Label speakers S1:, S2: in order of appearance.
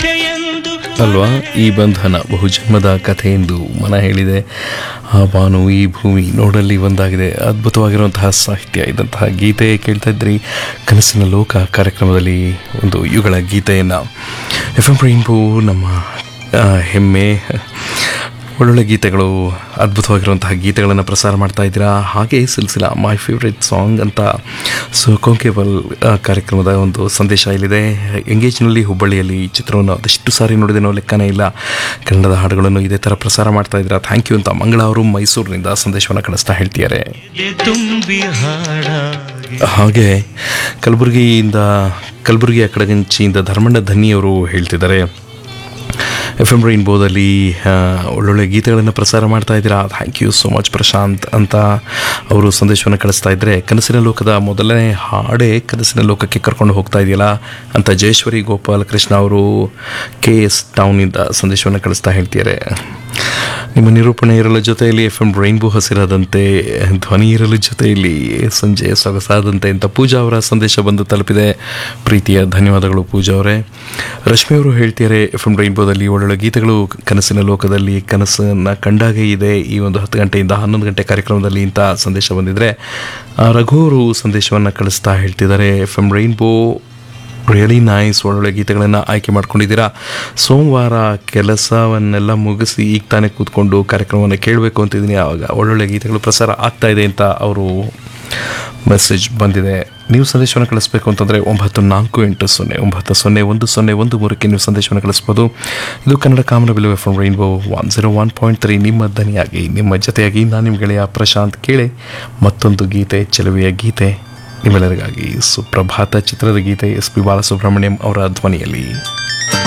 S1: ಕಥೆಯೆಂದು
S2: ಅಲ್ವಾ ಈ ಬಂಧನ ಬಹುಜನ್ಮದ ಕಥೆ ಎಂದು ಮನ ಹೇಳಿದೆ ಆ ಬಾನು ಈ ಭೂಮಿ ನೋಡಲ್ಲಿ ಒಂದಾಗಿದೆ ಅದ್ಭುತವಾಗಿರುವಂತಹ ಸಾಹಿತ್ಯ ಇದ್ದಂತಹ ಗೀತೆ ಕೇಳ್ತಾ ಇದ್ರಿ ಕನಸಿನ ಲೋಕ ಕಾರ್ಯಕ್ರಮದಲ್ಲಿ ಒಂದು ಯುಗಳ ಗೀತೆಯನ್ನು ಎಫ್ ಎಂ ರೈನ್ಬೋ ನಮ್ಮ ಆ, ಹೆಮ್ಮೆ ಒಳ್ಳೊಳ್ಳೆ ಗೀತೆಗಳು ಅದ್ಭುತವಾಗಿರುವಂತಹ ಗೀತೆಗಳನ್ನು ಪ್ರಸಾರ ಮಾಡ್ತಾ ಇದ್ದೀರಾ ಹಾಗೆ ಸಿಲ್ಸಿಲ ಮೈ ಫೇವ್ರೆಟ್ ಸಾಂಗ್ ಅಂತ ಸೊ ಕೊಂಕೇಬಲ್ ಕಾರ್ಯಕ್ರಮದ ಒಂದು ಸಂದೇಶ ಇಲ್ಲಿದೆ ಎಂಗೇಜ್ನಲ್ಲಿ ಹುಬ್ಬಳ್ಳಿಯಲ್ಲಿ ಈ ಚಿತ್ರವನ್ನು ಅದೆಷ್ಟು ಸಾರಿ ನೋಡಿದೇನೋ ಲೆಕ್ಕನೇ ಇಲ್ಲ ಕನ್ನಡದ ಹಾಡುಗಳನ್ನು ಇದೇ ಥರ ಪ್ರಸಾರ ಮಾಡ್ತಾ ಇದ್ದೀರಾ ಥ್ಯಾಂಕ್ ಯು ಅಂತ ಮಂಗಳ ಅವರು ಮೈಸೂರಿನಿಂದ ಸಂದೇಶವನ್ನು ಕಳಿಸ್ತಾ ಹೇಳ್ತಿದ್ದಾರೆ
S1: ತುಂಬಿ ಹಾಡಾಗಿ
S2: ಹಾಗೆ ಕಲಬುರಗಿಯಿಂದ ಕಲಬುರಗಿಯ ಕಡಗಂಚಿಯಿಂದ ಧರ್ಮಣ್ಣ ಧನ್ನಿಯವರು ಹೇಳ್ತಿದ್ದಾರೆ ಎಫ್ ಎಮ್ ರೈನ್ಬೋದಲ್ಲಿ ಆ, ಒಳ್ಳೊಳ್ಳೆ ಗೀತೆಗಳನ್ನು ಪ್ರಸಾರ ಮಾಡ್ತಾ ಇದ್ದೀರಾ thank you so much Prashant ಅಂತ ಅವರು ಸಂದೇಶವನ್ನು ಕಳಿಸ್ತಾ ಇದ್ದರೆ ಕನಸಿನ ಲೋಕದ ಮೊದಲನೇ ಹಾಡೇ ಕನಸಿನ ಲೋಕಕ್ಕೆ ಕರ್ಕೊಂಡು ಹೋಗ್ತಾ ಇದೆಯಲ್ಲ ಅಂತ ಜಯೇಶ್ವರಿ ಗೋಪಾಲಕೃಷ್ಣ ಅವರು ಕೆ ಎಸ್ ಟೌನಿಂದ ಸಂದೇಶವನ್ನು ಕಳಿಸ್ತಾ ಹೇಳ್ತಿದ್ದಾರೆ ನಿಮ್ಮ ನಿರೂಪಣೆ ಇರಲು ಜೊತೆಯಲ್ಲಿ ಎಫ್ ಎಂ ರೈನ್ಬೋ ಹಸಿರಾದಂತೆ ಧ್ವನಿ ಇರಲು ಜೊತೆಯಲ್ಲಿ ಸಂಜೆ ಸೊಗಸಾದಂತೆ ಅಂತ ಪೂಜಾ ಅವರ ಸಂದೇಶ ಬಂದು ತಲುಪಿದೆ ಪ್ರೀತಿಯ ಧನ್ಯವಾದಗಳು ಪೂಜಾ ಅವರೇ ರಶ್ಮಿ ಅವರು ಹೇಳ್ತಿದ್ದಾರೆ ಎಫ್ ಎಂ ರೈನ್ಬೋದಲ್ಲಿ ಒಳ್ಳೊಳ್ಳೆ ಗೀತೆಗಳು ಕನಸಿನ ಲೋಕದಲ್ಲಿ ಕನಸನ್ನು ಕಂಡಾಗೆ ಇದೆ ಈ ಒಂದು ಹತ್ತು ಗಂಟೆಯಿಂದ ಹನ್ನೊಂದು ಗಂಟೆ ಕಾರ್ಯಕ್ರಮದಲ್ಲಿ ಇಂಥ ಸಂದೇಶ ಬಂದಿದ್ರೆ ಆ, ರಘು ಅವರು ಸಂದೇಶವನ್ನು ಕಳಿಸ್ತಾ ಹೇಳ್ತಿದ್ದಾರೆ F M rainbow really nice ಒಳ್ಳೊಳ್ಳೆ ಗೀತೆಗಳನ್ನು ಆಯ್ಕೆ ಮಾಡ್ಕೊಂಡಿದ್ದೀರಾ ಸೋಮವಾರ ಕೆಲಸವನ್ನೆಲ್ಲ ಮುಗಿಸಿ ಈಗ ತಾನೇ ಕೂತ್ಕೊಂಡು ಕಾರ್ಯಕ್ರಮವನ್ನು ಕೇಳಬೇಕು ಅಂತಿದ್ದೀನಿ ಆವಾಗ ಒಳ್ಳೊಳ್ಳೆ ಗೀತೆಗಳು ಪ್ರಸಾರ ಆಗ್ತಾ ಇದೆ ಅಂತ ಅವರು ಮೆಸೇಜ್ ಬಂದಿದೆ ನೀವು ಸಂದೇಶವನ್ನು ಕಳಿಸ್ಬೇಕು ಅಂತಂದರೆ ಒಂಬತ್ತು ನಾಲ್ಕು ಎಂಟು ಸೊನ್ನೆ ಒಂಬತ್ತು ಸೊನ್ನೆ ಒಂದು ಸೊನ್ನೆ ಒಂದು ಮೂರಕ್ಕೆ ನೀವು ಸಂದೇಶವನ್ನು ಕಳಿಸ್ಬೋದು ಇದು ಕನ್ನಡ ಕಾಮನಬಿಲು F M rainbow one zero one point three ನಿಮ್ಮ ದನಿಯಾಗಿ ನಿಮ್ಮ ಜೊತೆಯಾಗಿ ನಾನು ನಿಮ್ಮ ಗೆಳೆಯ ಪ್ರಶಾಂತ್ ಕೇಳೆ ಮತ್ತೊಂದು ಗೀತೆ ಚೆಲುವೆಯ ಗೀತೆ ನಿಮ್ಮೆಲ್ಲರಿಗಾಗಿ ಸುಪ್ರಭಾತ ಚಿತ್ರದ ಗೀತೆ ಎಸ್ ಪಿ ಬಾಲಸುಬ್ರಹ್ಮಣ್ಯಂ ಅವರ ಧ್ವನಿಯಲ್ಲಿ